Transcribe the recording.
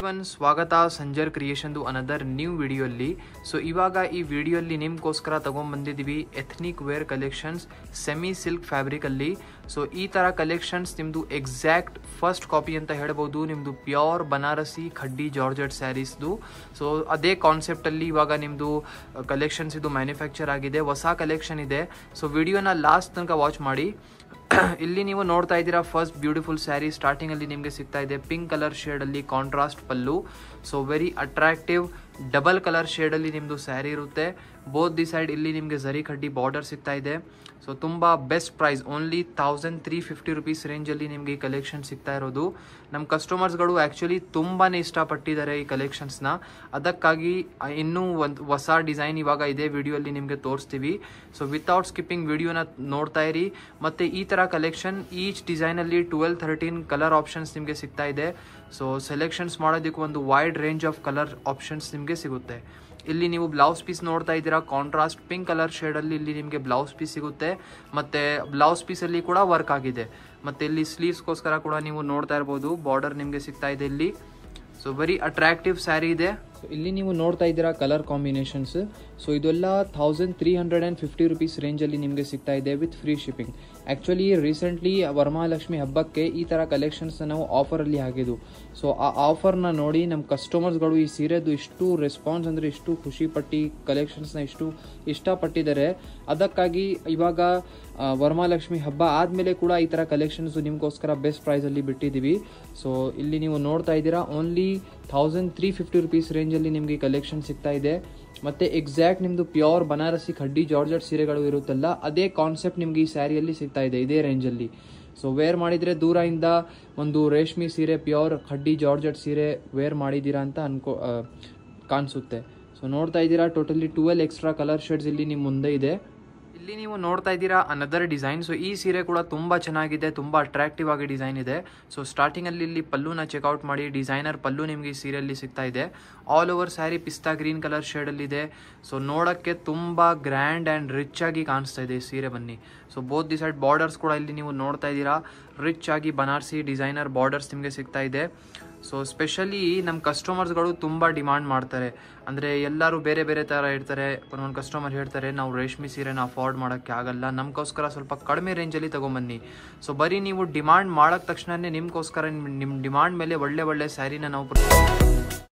everyone ಸ್ವಾಗತ ಸಂಜರ್ ಕ್ರಿಯೇಷನ್ದು another new ವಿಡಿಯೋಲ್ಲಿ ಸೊ ಇವಾಗ ಈ ವಿಡಿಯೋಲ್ಲಿ ನಿಮ್ಗೋಸ್ಕರ ತಗೊಂಡ್ಬಂದಿದ್ದೀವಿ ethnic wear collections semi silk ಫ್ಯಾಬ್ರಿಕಲ್ಲಿ ಸೊ ಈ ಥರ ಕಲೆಕ್ಷನ್ಸ್ ನಿಮ್ಮದು ಎಕ್ಸಾಕ್ಟ್ ಫಸ್ಟ್ ಕಾಪಿ ಅಂತ ಹೇಳ್ಬೋದು ನಿಮ್ಮದು ಪ್ಯೂರ್ ಬನಾರಸಿ ಖಡ್ಡಿ ಜಾರ್ಜೆಟ್ ಸ್ಯಾರೀಸ್ದು ಸೊ ಅದೇ ಕಾನ್ಸೆಪ್ಟಲ್ಲಿ ಇವಾಗ ನಿಮ್ಮದು ಕಲೆಕ್ಷನ್ಸ್ ಇದು ಮ್ಯಾನುಫ್ಯಾಕ್ಚರ್ ಆಗಿದೆ ಹೊಸ ಕಲೆಕ್ಷನ್ ಇದೆ ಸೊ ವಿಡಿಯೋನ ಲಾಸ್ಟ್ ತನಕ ವಾಚ್ ಮಾಡಿ ಇಲ್ಲಿ ನೀವು ನೋಡ್ತಾ ಇದ್ದೀರಾ ಫಸ್ಟ್ ಬ್ಯೂಟಿಫುಲ್ ಸ್ಯಾರಿ ಸ್ಟಾರ್ಟಿಂಗ್ ಅಲ್ಲಿ ನಿಮಗೆ ಸಿಗ್ತಾ ಇದೆ ಪಿಂಕ್ ಕಲರ್ ಶೇಡ್ ಅಲ್ಲಿ contrast pallu so very attractive double colour shade ಅಲ್ಲಿ ನಿಮ್ದು ಸ್ಯಾರಿ ಇರುತ್ತೆ ಬೋತ್ ದಿ ಸೈಡ್ ಇಲ್ಲಿ ನಿಮಗೆ ಜರಿ ಕಡ್ಡಿ ಬಾರ್ಡರ್ ಸಿಗ್ತಾ ಇದೆ ಸೊ ತುಂಬ best price only thousand three fifty rupees ರೇಂಜಲ್ಲಿ ನಿಮಗೆ ಈ ಕಲೆಕ್ಷನ್ ಸಿಗ್ತಾ ಇರೋದು ನಮ್ಮ ಕಸ್ಟಮರ್ಸ್ಗಳು ಆ್ಯಕ್ಚುಲಿ ತುಂಬಾ ಇಷ್ಟಪಟ್ಟಿದ್ದಾರೆ ಈ ಕಲೆಕ್ಷನ್ಸ್ನ ಅದಕ್ಕಾಗಿ ಆ, ಇನ್ನೂ ಒಂದು ಹೊಸ ಡಿಸೈನ್ ಇವಾಗ ಇದೇ ವಿಡಿಯೋಲ್ಲಿ ನಿಮಗೆ ತೋರಿಸ್ತೀವಿ ಸೊ ವಿತೌಟ್ ಸ್ಕಿಪ್ಪಿಂಗ್ ವಿಡಿಯೋನ ನೋಡ್ತಾ ಇರಿ ಮತ್ತು ಈ ಥರ ಕಲೆಕ್ಷನ್ ಈಚ್ ಡಿಸೈನಲ್ಲಿ ಟ್ವೆಲ್ ಥರ್ಟೀನ್ ಕಲರ್ ಆಪ್ಷನ್ಸ್ ನಿಮಗೆ ಸಿಗ್ತಾ ಇದೆ ಸೊ ಸೆಲೆಕ್ಷನ್ಸ್ ಮಾಡೋದಕ್ಕೆ ಒಂದು wide range of colour options ನಿಮಗೆ ಸಿಗುತ್ತೆ ಇಲ್ಲಿ ನೀವು ಬ್ಲೌಸ್ ಪೀಸ್ ನೋಡ್ತಾ ಇದ್ದೀರಾ ಕಾಂಟ್ರಾಸ್ಟ್ ಪಿಂಕ್ ಕಲರ್ ಶೇಡಲ್ಲಿ ಇಲ್ಲಿ ನಿಮಗೆ ಬ್ಲೌಸ್ ಪೀಸ್ ಸಿಗುತ್ತೆ ಮತ್ತು ಬ್ಲೌಸ್ ಪೀಸಲ್ಲಿ ಕೂಡ ವರ್ಕ್ ಆಗಿದೆ ಮತ್ತು ಇಲ್ಲಿ ಸ್ಲೀವ್ಸ್ಗೋಸ್ಕರ ಕೂಡ ನೀವು ನೋಡ್ತಾ ಇರ್ಬೋದು ಬಾರ್ಡರ್ ನಿಮಗೆ ಸಿಗ್ತಾ ಇದೆ ಇಲ್ಲಿ ಸೊ ವೆರಿ ಅಟ್ರಾಕ್ಟಿವ್ ಸ್ಯಾರಿ ಇದೆ ಸೊ ಇಲ್ಲಿ ನೀವು ನೋಡ್ತಾ ಇದ್ದೀರಾ ಕಲರ್ ಕಾಂಬಿನೇಷನ್ಸ್ ಸೊ ಇದೆಲ್ಲ thousand three hundred and fifty rupees ರೇಂಜಲ್ಲಿ ನಿಮಗೆ ಸಿಗ್ತಾ ಇದೆ with free shipping actually recently Varamahalakshmi ಹಬ್ಬಕ್ಕೆ ಈ ಥರ ಕಲೆಕ್ಷನ್ಸ್ನ ನಾವು ಆಫರಲ್ಲಿ ಹಾಕಿದ್ದು ಸೊ ಆ ಆಫರ್ನ ನೋಡಿ ನಮ್ಮ ಕಸ್ಟಮರ್ಸ್ಗಳು ಈ ಸೀರೆದು ಇಷ್ಟು ರೆಸ್ಪಾನ್ಸ್ ಅಂದರೆ ಇಷ್ಟು ಖುಷಿ ಪಟ್ಟು ಕಲೆಕ್ಷನ್ಸ್ನ ಇಷ್ಟು ಇಷ್ಟಪಟ್ಟಿದ್ದಾರೆ ಅದಕ್ಕಾಗಿ ಇವಾಗ ಆ, ವರಮಹಾಲಕ್ಷ್ಮಿ ಹಬ್ಬ ಆದಮೇಲೆ ಕೂಡ ಈ ಥರ ಕಲೆಕ್ಷನ್ಸ್ ನಿಮಗೋಸ್ಕರ ಬೆಸ್ಟ್ ಪ್ರೈಸಲ್ಲಿ ಬಿಟ್ಟಿದ್ದೀವಿ ಸೊ ಇಲ್ಲಿ ನೀವು ನೋಡ್ತಾ ಇದ್ದೀರಾ only thousand three fifty rupees ರೇಂಜಲ್ಲಿ ನಿಮಗೆ ಕಲೆಕ್ಷನ್ ಸಿಗ್ತಾ ಇದೆ ಮತ್ತು ಎಕ್ಸಾಕ್ಟ್ ನಿಮ್ಮದು ಪ್ಯೂರ್ ಬನಾರಸಿ ಖಡ್ಡಿ ಜಾರ್ಜೆಟ್ ಸೀರೆಗಳು ಇರುತ್ತಲ್ಲ ಅದೇ ಕಾನ್ಸೆಪ್ಟ್ ನಿಮಗೆ ಈ ಸ್ಯಾರಿಯಲ್ಲಿ ಸಿಗ್ತಾ ಇದೆ ಇದೇ ರೇಂಜಲ್ಲಿ ಸೊ ವೇರ್ ಮಾಡಿದರೆ ದೂರದಿಂದ ಒಂದು ರೇಷ್ಮೆ ಸೀರೆ ಪ್ಯೂರ್ ಖಡ್ಡಿ ಜಾರ್ಜೆಟ್ ಸೀರೆ ವೇರ್ ಮಾಡಿದ್ದೀರಾ ಅಂತ ಅನ್ಕೋ ಆ, ಕಾಣಿಸುತ್ತೆ ಸೊ ನೋಡ್ತಾ ಇದ್ದೀರಾ totally twelve extra colour shades ಇಲ್ಲಿ ನಿಮ್ಮ ಮುಂದೆ ಇದೆ ಇಲ್ಲಿ ನೀವು ನೋಡ್ತಾ ಇದ್ದೀರಾ ಅನದರ್ ಡಿಸೈನ್ ಸೊ ಈ ಸೀರೆ ಕೂಡ ತುಂಬ ಚೆನ್ನಾಗಿದೆ ತುಂಬ ಅಟ್ರಾಕ್ಟಿವ್ ಆಗಿ ಡಿಸೈನ್ ಇದೆ ಸೊ ಸ್ಟಾರ್ಟಿಂಗಲ್ಲಿ ಇಲ್ಲಿ ಪಲ್ಲುನ ಚೆಕ್ಔಟ್ ಮಾಡಿ ಡಿಸೈನರ್ ಪಲ್ಲು ನಿಮಗೆ ಈ ಸೀರೆಯಲ್ಲಿ ಸಿಗ್ತಾ ಇದೆ ಆಲ್ ಓವರ್ ಸ್ಯಾರಿ ಪಿಸ್ತಾ ಗ್ರೀನ್ ಕಲರ್ ಶೇಡಲ್ಲಿದೆ ಸೊ ನೋಡೋಕ್ಕೆ ತುಂಬ ಗ್ರ್ಯಾಂಡ್ ಆ್ಯಂಡ್ ರಿಚ್ ಆಗಿ ಕಾಣಿಸ್ತಾ ಇದೆ ಈ ಸೀರೆ ಬನ್ನಿ so both the side borders ಕೂಡ ಇಲ್ಲಿ ನೀವು ನೋಡ್ತಾ ಇದ್ದೀರಾ ರಿಚ್ ಆಗಿ ಬನಾರ್ಸಿ ಡಿಸೈನರ್ ಬಾರ್ಡರ್ಸ್ ನಿಮಗೆ ಸಿಗ್ತಾ ಇದೆ ಸೊ ಸ್ಪೆಷಲಿ ನಮ್ಮ ಕಸ್ಟಮರ್ಸ್ಗಳು ತುಂಬ ಡಿಮಾಂಡ್ ಮಾಡ್ತಾರೆ ಅಂದರೆ ಎಲ್ಲರೂ ಬೇರೆ ಬೇರೆ ಥರ ಇರ್ತಾರೆ ಒಂದೊಂದು ಕಸ್ಟಮರ್ ಹೇಳ್ತಾರೆ ನಾವು ರೇಷ್ಮೆ ಸೀರೆನ ಅಫೋರ್ಡ್ ಮಾಡೋಕ್ಕೆ ಆಗಲ್ಲ ನಮಗೋಸ್ಕರ ಸ್ವಲ್ಪ ಕಡಿಮೆ ರೇಂಜಲ್ಲಿ ತೊಗೊಂಬನ್ನಿ ಸೊ ಬರೀ ನೀವು ಡಿಮಾಂಡ್ ಮಾಡೋಕ್ಕೆ ತಕ್ಷಣವೇ ನಿಮಗೋಸ್ಕರ ನಿಮ್ಮ ಡಿಮಾಂಡ್ ಮೇಲೆ ಒಳ್ಳೆ ಒಳ್ಳೆ ಸ್ಯಾರಿನ ನಾವು